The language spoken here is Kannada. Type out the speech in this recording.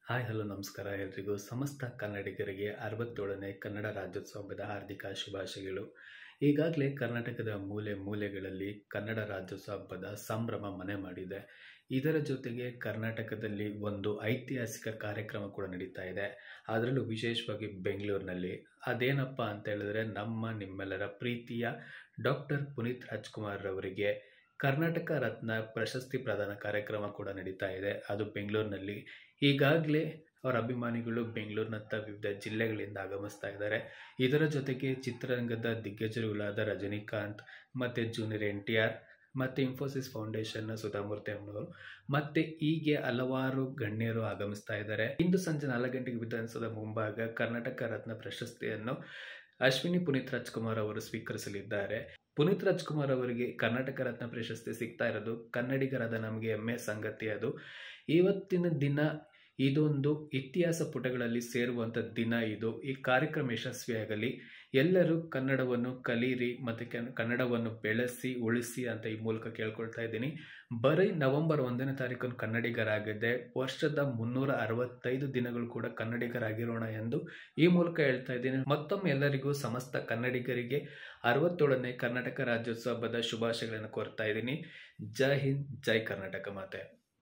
ಹಾಯ್ ಹಲೋ ನಮಸ್ಕಾರ ಎಲ್ರಿಗೂ ಸಮಸ್ತ ಕನ್ನಡಿಗರಿಗೆ ಅರವತ್ತೇಳನೇ ಕನ್ನಡ ರಾಜ್ಯೋತ್ಸವದ ಹಾರ್ದಿಕ ಶುಭಾಶಯಗಳು ಈಗಾಗಲೇ ಕರ್ನಾಟಕದ ಮೂಲೆ ಮೂಲೆಗಳಲ್ಲಿ ಕನ್ನಡ ರಾಜ್ಯೋತ್ಸವ ಹಬ್ಬದ ಸಂಭ್ರಮ ಮನೆ ಮಾಡಿದೆ ಇದರ ಜೊತೆಗೆ ಕರ್ನಾಟಕದಲ್ಲಿ ಒಂದು ಐತಿಹಾಸಿಕ ಕಾರ್ಯಕ್ರಮ ಕೂಡ ನಡೀತಾ ಇದೆ ಅದರಲ್ಲೂ ವಿಶೇಷವಾಗಿ ಬೆಂಗಳೂರಿನಲ್ಲಿ ಅದೇನಪ್ಪ ಅಂತ ಹೇಳಿದ್ರೆ ನಮ್ಮ ನಿಮ್ಮೆಲ್ಲರ ಪ್ರೀತಿಯ ಡಾಕ್ಟರ್ ಪುನೀತ್ ರಾಜ್ಕುಮಾರ್ ಅವರಿಗೆ ಕರ್ನಾಟಕ ರತ್ನ ಪ್ರಶಸ್ತಿ ಪ್ರದಾನ ಕಾರ್ಯಕ್ರಮ ಕೂಡ ನಡೀತಾ ಇದೆ ಅದು ಬೆಂಗಳೂರಿನಲ್ಲಿ ಈಗಾಗಲೇ ಅವರ ಅಭಿಮಾನಿಗಳು ಬೆಂಗಳೂರಿನಂಥ ವಿವಿಧ ಜಿಲ್ಲೆಗಳಿಂದ ಆಗಮಿಸ್ತಾ ಇದ್ದಾರೆ ಇದರ ಜೊತೆಗೆ ಚಿತ್ರರಂಗದ ದಿಗ್ಗಜರುಗಳಾದ ರಜನಿಕಾಂತ್ ಮತ್ತು ಜೂನಿಯರ್ ಎನ್ ಟಿ ಆರ್ ಮತ್ತು ಇನ್ಫೋಸಿಸ್ ಫೌಂಡೇಶನ್ ಸುಧಾಮೂರ್ತಿ ಅಮ್ಮನವರು ಮತ್ತೆ ಹೀಗೆ ಹಲವಾರು ಗಣ್ಯರು ಆಗಮಿಸ್ತಾ ಇದ್ದಾರೆ ಇಂದು ಸಂಜೆ ನಾಲ್ಕು ಗಂಟೆಗೆ ವಿಧಾನಸೌಧ ಮುಂಭಾಗ ಕರ್ನಾಟಕ ರತ್ನ ಪ್ರಶಸ್ತಿಯನ್ನು ಅಶ್ವಿನಿ ಪುನೀತ್ ರಾಜ್ಕುಮಾರ್ ಅವರು ಸ್ವೀಕರಿಸಲಿದ್ದಾರೆ ಪುನೀತ್ ರಾಜ್ಕುಮಾರ್ ಅವರಿಗೆ ಕರ್ನಾಟಕ ರತ್ನ ಪ್ರಶಸ್ತಿ ಸಿಗ್ತಾ ಇರೋದು ಕನ್ನಡಿಗರಾದ ನಮಗೆ ಹೆಮ್ಮೆ ಸಂಗತಿ ಅದು ಇವತ್ತಿನ ದಿನ ಇದೊಂದು ಇತಿಹಾಸ ಪುಟಗಳಲ್ಲಿ ಸೇರುವಂಥ ದಿನ ಇದು ಈ ಕಾರ್ಯಕ್ರಮ ಯಶಸ್ವಿಯಾಗಲಿ ಎಲ್ಲರೂ ಕನ್ನಡವನ್ನು ಕಲೀರಿ ಮತ್ತು ಕನ್ನಡವನ್ನು ಬೆಳೆಸಿ ಉಳಿಸಿ ಅಂತ ಈ ಮೂಲಕ ಕೇಳ್ಕೊಳ್ತಾ ಇದ್ದೀನಿ ಬರೀ ನವೆಂಬರ್ ಒಂದನೇ ತಾರೀಕು ಕನ್ನಡಿಗರಾಗಿದೆ ವರ್ಷದ ಮುನ್ನೂರ ಅರವತ್ತೈದು ದಿನಗಳು ಕೂಡ ಕನ್ನಡಿಗರಾಗಿರೋಣ ಎಂದು ಈ ಮೂಲಕ ಹೇಳ್ತಾ ಇದ್ದೀನಿ ಮತ್ತೊಮ್ಮೆ ಎಲ್ಲರಿಗೂ ಸಮಸ್ತ ಕನ್ನಡಿಗರಿಗೆ ಅರವತ್ತೇಳನೇ ಕರ್ನಾಟಕ ರಾಜ್ಯೋತ್ಸವ ಹಬ್ಬದ ಶುಭಾಶಯಗಳನ್ನು ಕೋರ್ತಾ ಇದ್ದೀನಿ ಜೈ ಹಿಂದ್ ಜೈ ಕರ್ನಾಟಕ ಮಾತೆ